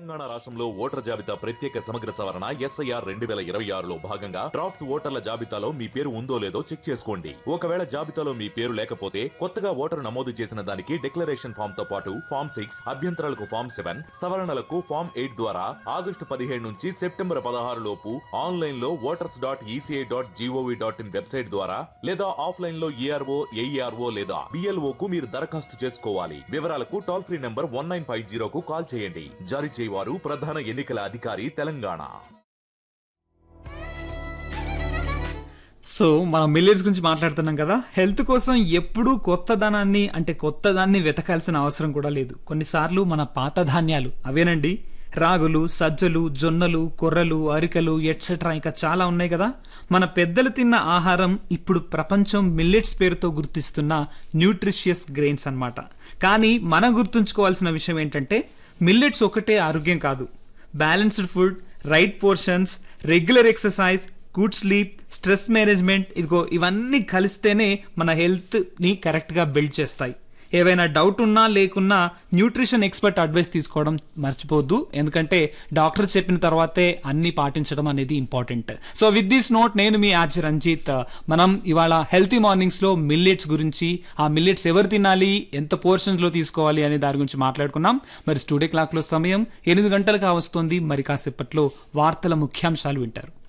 తెలంగాణ రాష్ట్రంలో ఓటర్ జాబితా ప్రత్యేక సమగ్ర సవరణ ఎస్ఐఆర్ రెండు వేల ఇరవై ఆరులో భాగంగా డ్రాఫ్ట్స్ ఓటర్ల జాబితాలో మీ పేరు ఉందో లేదో చెక్ చేసుకోండి ఒకవేళ జాబితాలో మీ పేరు లేకపోతే కొత్తగా ఓటరు నమోదు చేసిన దానికి డిక్లరేషన్ ఫామ్ తో పాటు ఫామ్ సిక్స్ అభ్యంతరాలకు ఫామ్ సెవెన్ సవరణలకు ఫామ్ ఎయిట్ ద్వారా ఆగస్టు పదిహేడు నుంచి సెప్టెంబర్ పదహారు లోపు ఆన్లైన్ లో voters dot ECI dot GOV dot in website ద్వారా లేదా ఆఫ్లైన్ లో ఏఆర్ఓ ఏఈఆర్ఓ లేదా బిఎల్ఓ కు మీరు దరఖాస్తు చేసుకోవాలి వివరాలకు toll free number one nine five జీరోకు కాల్ చేయండి జారీ చేయవారు ప్రధాన ఎన్నికల అధికారి తెలంగాణ సో మనం మిల్లెట్స్ గురించి మాట్లాడుతున్నాం కదా హెల్త్ కోసం ఎప్పుడూ కొత్త ధనాన్ని అంటే కొత్త దాన్ని వెతకాల్సిన అవసరం కూడా లేదు కొన్నిసార్లు మన పాత ధాన్యాలు అవేనండి రాగులు సజ్జలు జొన్నలు కొర్రలు అరికలు ఎట్సెట్రా ఇంకా చాలా ఉన్నాయి కదా మన పెద్దలు తిన్న ఆహారం ఇప్పుడు ప్రపంచం మిల్లెట్స్ పేరుతో గుర్తిస్తున్న న్యూట్రిషియస్ గ్రెయిన్స్ అన్నమాట కానీ మనం గుర్తుంచుకోవాల్సిన విషయం ఏంటంటే మిల్లెట్స్ ఒకటే ఆరోగ్యం కాదు balanced food right portions regular exercise good sleep stress management ఇదిగో ఇవన్నీ కలిస్తేనే మన హెల్త్ని కరెక్ట్గా బిల్డ్ చేస్తాయి ఏవైనా డౌట్ ఉన్నా లేకున్నా న్యూట్రిషన్ ఎక్స్పర్ట్ అడ్వైస్ తీసుకోవడం మర్చిపోవద్దు ఎందుకంటే డాక్టర్ చెప్పిన తర్వాతే అన్ని పాటించడం అనేది important so with this note నేను మీ ఆర్చి రంజిత్ మనం ఇవాళ హెల్తీ మార్నింగ్స్లో మిల్లెట్స్ గురించి ఆ మిల్లెట్స్ ఎవరు తినాలి ఎంత పోర్షన్స్లో తీసుకోవాలి అనే దాని గురించి మాట్లాడుకున్నాం మరి స్టూడియో క్లాక్లో సమయం ఎనిమిది గంటలకు వస్తుంది మరి కాసేపట్లో వార్తల ముఖ్యాంశాలు వింటారు